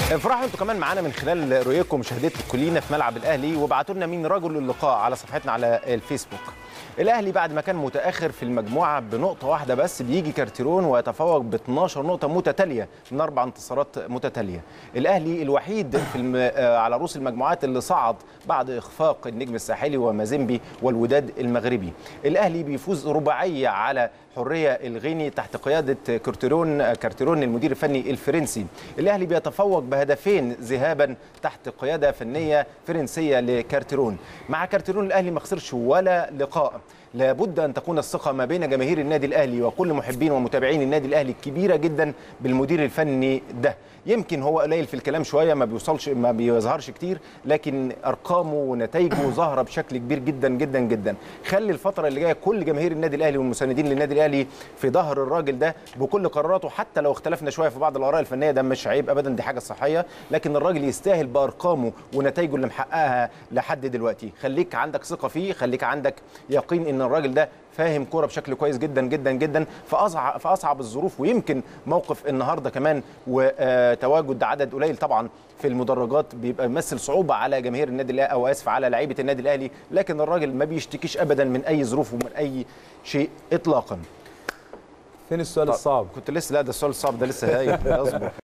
افرحوا انتوا كمان معانا من خلال رؤيتكم ومشاهدتكم كلنا في ملعب الاهلي وابعتوا لنا مين رجل اللقاء على صفحتنا على الفيسبوك الاهلي بعد ما كان متاخر في المجموعه بنقطه واحده بس بيجي كارتيرون ويتفوق ب 12 نقطه متتاليه من اربع انتصارات متتاليه الاهلي الوحيد في الم... آه، على رؤوس المجموعات اللي صعد بعد اخفاق النجم الساحلي ومازيمبي والوداد المغربي الاهلي بيفوز رباعيه على حريه الغيني تحت قياده كارتيرون كارتيرون المدير الفني الفرنسي الاهلي بيتفوق بهدفين ذهابا تحت قياده فنيه فرنسيه لكارتيرون مع كارتيرون الاهلي ما خسرش ولا لقاء لابد ان تكون الثقه ما بين جماهير النادي الاهلي وكل محبين ومتابعين النادي الاهلي كبيره جدا بالمدير الفني ده يمكن هو قليل في الكلام شويه ما بيوصلش ما بيظهرش كتير لكن ارقامه ونتائجه ظاهره بشكل كبير جدا جدا جدا خلي الفتره اللي جايه كل جماهير النادي الاهلي والمساندين للنادي الاهلي في ظهر الراجل ده بكل قراراته حتى لو اختلفنا شويه في بعض الاراء الفنيه ده مش عيب ابدا دي حاجه صحيه لكن الراجل يستاهل بارقامه ونتائجه اللي محققها لحد دلوقتي خليك عندك ثقه فيه خليك عندك يقين ان الراجل ده فاهم كوره بشكل كويس جدا جدا جدا في اصعب في اصعب الظروف ويمكن موقف النهارده كمان وتواجد عدد قليل طبعا في المدرجات بيبقى بيمثل صعوبه على جماهير النادي الاهلي او اسف على لعيبه النادي الاهلي لكن الراجل ما بيشتكيش ابدا من اي ظروف ومن اي شيء اطلاقا فين السؤال الصعب كنت لسه لا ده السؤال الصعب ده لسه هايل اصبر